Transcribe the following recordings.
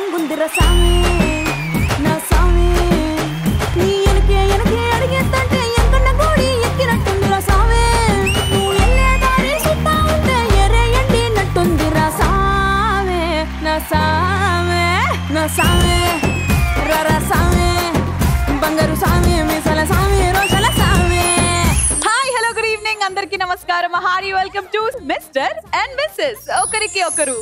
రంగుందిర సామి నా సామి నీ ఎనకే ఎనకే అడిగేస్తంటే ఎంకన్న గోడి ఎక్కినట్టుందిరా సామి నువ్వు ఎల్లే దారి సుత్తా ఉంటే ఎరే ఎండినట్టుందిరా సామి నా సామి నా సామి రర సామి బంగారు సామి మీసల సామి రోషల సామి హాయ్ హలో గుడ్ ఈవినింగ్ అందరికి నమస్కారం హారీ welcome to mister and missus ఒకరికి ఒకరు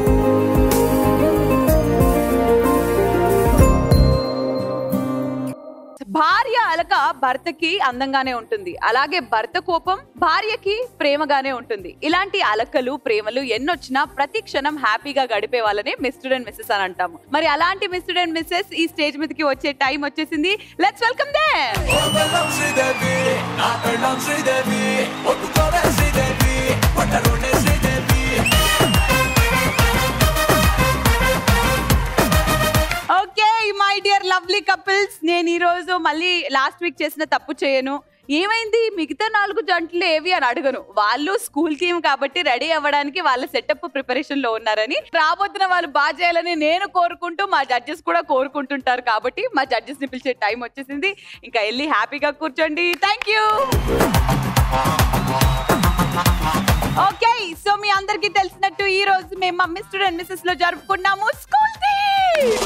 భార్య అలక భర్తకి అందంగానే ఉంటుంది అలాగే భర్త కోపం భార్యకి ప్రేమగానే ఉంటుంది ఇలాంటి అలకలు ప్రేమలు ఎన్నొచ్చినా ప్రతి క్షణం హ్యాపీగా గడిపే వాళ్ళనే మిస్టర్ అండ్ మిస్సెస్ అని అంటాము మరి అలాంటి మిస్టర్ అండ్ మిస్సెస్ ఈ స్టేజ్ మీదకి వచ్చే టైం వచ్చేసింది లెట్స్ వెల్కమ్ దే బెల్లం శ్రీదేవి నా పెళ్ళం శ్రీదేవి ఒప్పుకోవే శ్రీదేవి పట్టరుండే Sridevi okay my dear lovely couples నేను ఈ రోజు మళ్ళీ లాస్ట్ వీక్ చేసిన తప్పు చేయను ఏమైంది మిగతా నాలుగు జంటలు ఏవి అని అడగను వాళ్ళు స్కూల్ టీమ్ కాబట్టి రెడీ అవ్వడానికి వాళ్ళ సెటప్ ప్రిపరేషన్ లో ఉన్నారని రాబోతున్న వాళ్ళు బాగా చేయాలని నేను కోరుకుంటూ మా జడ్జెస్ కూడా కోరుకుంటుంటారు కాబట్టి మా జడ్జెస్ ని పిలిచే టైం వచ్చేసింది ఇంకా వెళ్ళి హ్యాపీగా కూర్చోండి థ్యాంక్ యూ ఓకే సో మీ అందరికీ తెలిసినట్టు ఈ రోజు మేము మా మిస్టర్ అండ్ మిస్సెస్ లో జరుపుకున్నాము స్కూల్ టీమ్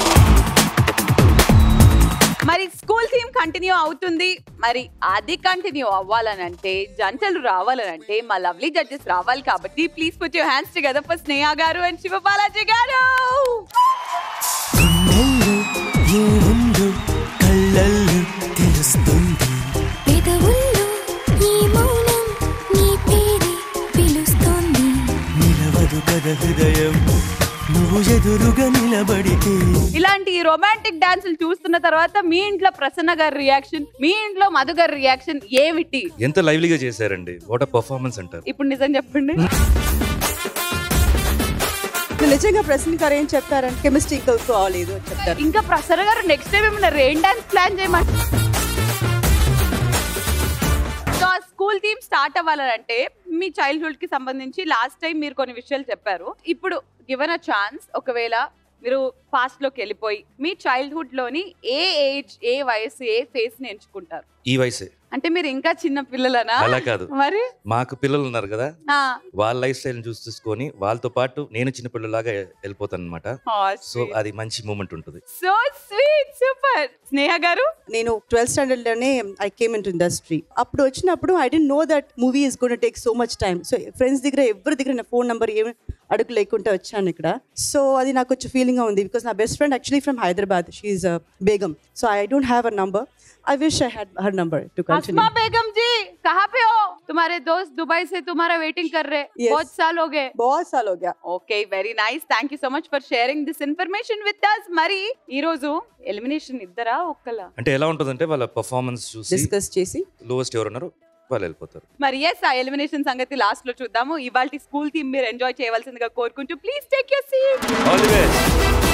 మరి స్కూల్ థీమ్ కంటిన్యూ అవుతుంది మరి అది కంటిన్యూ అవ్వాలనంటే జంటలు రావాలనంటే మా లవ్లీ జడ్జెస్ రావాలి కాబట్టి please put your hands together for Sneha గారు అండ్ శివ బాలాజీ గారు గుండెల్లో ఏముందో కళ్ళల్లో తెలుస్తుంది పెదవుల్లో ఈ మౌనం నీ పేరే పిలుస్తోంది నిలవదు కథ హృదయం నువ్వు ఎదురుగా నిలబడితే ఇలాంటి రొమాంటిక్ డాన్సులు చూస్తున్న తర్వాత మీ ఇంట్లో ప్రసన్న గారి రియాక్షన్ మీ ఇంట్లో మధు గారి రియాక్షన్ ఏమిటి ఎంత లైవ్లీగా చేశారండి వాట్ అ పర్ఫార్మెన్స్ అంటారు ఇప్పుడు నిజం చెప్పండి నిజంగా ప్రశ్న గారు ఏం చెప్తారంటే కెమిస్ట్రీ ఇంకా కాలేదు అని చెప్తారు ఇంకా ప్రసన్న గారు నెక్స్ట్ టైం ఏమైనా రెయిన్ డాన్స్ ప్లాన్ చేయమంట సో స్కూల్ థీమ్ స్టార్ట్ అవ్వాలంటే మీ చైల్డ్హుడ్ కి సంబంధించి లాస్ట్ టైం మీరు కొన్ని విషయాలు చెప్పారు ఇప్పుడు గివెన్ అ ఛాన్స్ ఒకవేళ మీరు పాస్ట్ లోకి వెళ్ళిపోయి మీ చైల్డ్హుడ్ లోని ఏ ఏజ్ ఏ వయసు ఏ ఫేస్ ని ఎంచుకుంటారు ఈ వయసే అంటే మీరు ఇంకా చిన్న పిల్లలనా అలా కాదు మరి మాకు పిల్లలు ఉన్నారు కదా ఆ. వాళ్ళ లైఫ్ స్టైల్ చూసి చూసుకొని వాళ్ళతో పాటు నేను చిన్న పిల్లలాగా వెళ్ళిపోతాను అనమాట Oh, సో sweet. అది మంచి మూమెంట్ ఉంటుంది సో స్వీట్ సూపర్ స్నేహ గారు నేను ట్వెల్త్ స్టాండర్డ్ లోనే I came into industry అప్పుడు వచ్చినప్పుడు I didn't know that movie is gonna take so much time so friends దగ్గర ఎవరి దగ్గర నా ఫోన్ నెంబర్ ఏమి అడుగు లేకుండా వచ్చాను ఇక్కడ సో అది నాకు కొంచెం ఫీలింగ్ ఉంది బికాస్ నా best friend actually from Hyderabad she Begum so I don't have a number I wish I had her number to continue Asma Begum ji कहाँ पे हो तुम्हारे दोस्त दुबई से तुम्हारा वेटिंग कर रहे Yes. बहुत साल हो गए बहुत साल हो गया okay very nice thank you so much for sharing this information with us మరి ఈ రోజు ఎలిమినేషన్ ఇద్దరా ఒక్కలా అంటే ఎలా ఉంటుందంటే వాళ్ళ పర్ఫార్మెన్స్ చూసి డిస్కస్ చేసి లోవెస్ట్ ఎవరు ఉన్నారో వాళ్ళు వెళ్ళిపోతారు మరి ఎస్ ఆ ఎలిమినేషన్ సంగతి లాస్ట్ లో చూద్దాము ఇవాళ స్కూల్ టీమ్ మీరు ఎంజాయ్ చేయవలసిందిగా కోరుకుంటూ please take your seat all the best